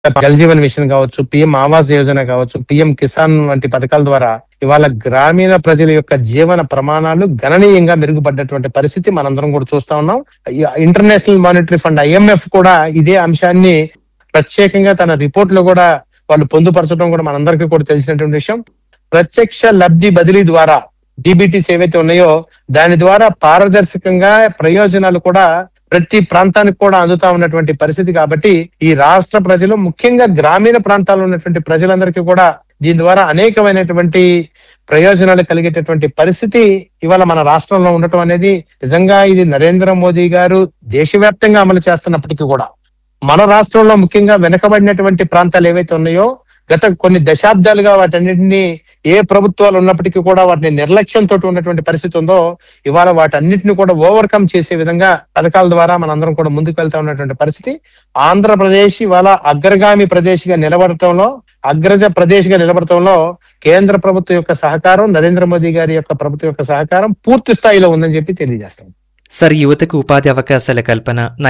Jal Jeevan mission కావచ్చు PM Awas Yojana కావచ్చు PM Kisan వంటి పథకాల ద్వారా ఇవాళ గ్రామీణ ప్రజల యొక్క జీవన ప్రమాణాలు గణనీయంగా మెరుగుపడ్డటువంటి పరిస్థితి మనందరం కూడా చూస్తా ఉన్నాం ఇంటర్నేషనల్ మానిటరీ ఫండ్ ఐఎంఎఫ్ కూడా ఇదే అంశాన్ని ప్రత్యేకంగా తన రిపోర్ట్ లో కూడా వాళ్ళు పొందుపరచడం కూడా మనందరికీ కూడా తెలిసినటువంటి విషయం ప్రత్యక్ష లబ్ధి బదిలీ ద్వారా డిబిటీస్ ఏవైతే ఉన్నాయో దాని ద్వారా పారదర్శకంగా ప్రయోజనాలు కూడా ప్రతి ప్రాంతానికి కూడా అందుతా ఉన్నటువంటి పరిస్థితి కాబట్టి ఈ రాష్ట్ర ప్రజలు ముఖ్యంగా గ్రామీణ ప్రాంతాల్లో ఉన్నటువంటి ప్రజలందరికీ కూడా దీని ద్వారా అనేకమైనటువంటి ప్రయోజనాలు కలిగేటటువంటి పరిస్థితి ఇవాళ మన రాష్ట్రంలో ఉండటం అనేది నిజంగా ఇది నరేంద్ర మోదీ గారు దేశవ్యాప్తంగా అమలు చేస్తున్నప్పటికీ కూడా మన రాష్ట్రంలో ముఖ్యంగా వెనకబడినటువంటి ప్రాంతాలు ఏవైతే ఉన్నాయో గత కొన్ని దశాబ్దాలుగా వాటన్నిటిని ఏ ప్రభుత్వాలు ఉన్నప్పటికీ కూడా వాటిని నిర్లక్ష్యంతో ఉన్నటువంటి పరిస్థితి ఉందో ఇవాళ వాటన్నిటిని కూడా ఓవర్కమ్ చేసే విధంగా పథకాల ద్వారా మనందరం కూడా ముందుకు వెళ్తా ఉన్నటువంటి పరిస్థితి ఆంధ్రప్రదేశ్ ఇవాళ అగ్రగామి ప్రదేశ్ గా నిలబడటంలో అగ్రజ ప్రదేశ్ గా నిలబడటంలో కేంద్ర ప్రభుత్వం యొక్క సహకారం నరేంద్ర మోదీ గారి యొక్క ప్రభుత్వం యొక్క సహకారం పూర్తి స్థాయిలో ఉందని చెప్పి తెలియజేస్తాం సార్ యువతకు ఉపాధి అవకాశాల కల్పన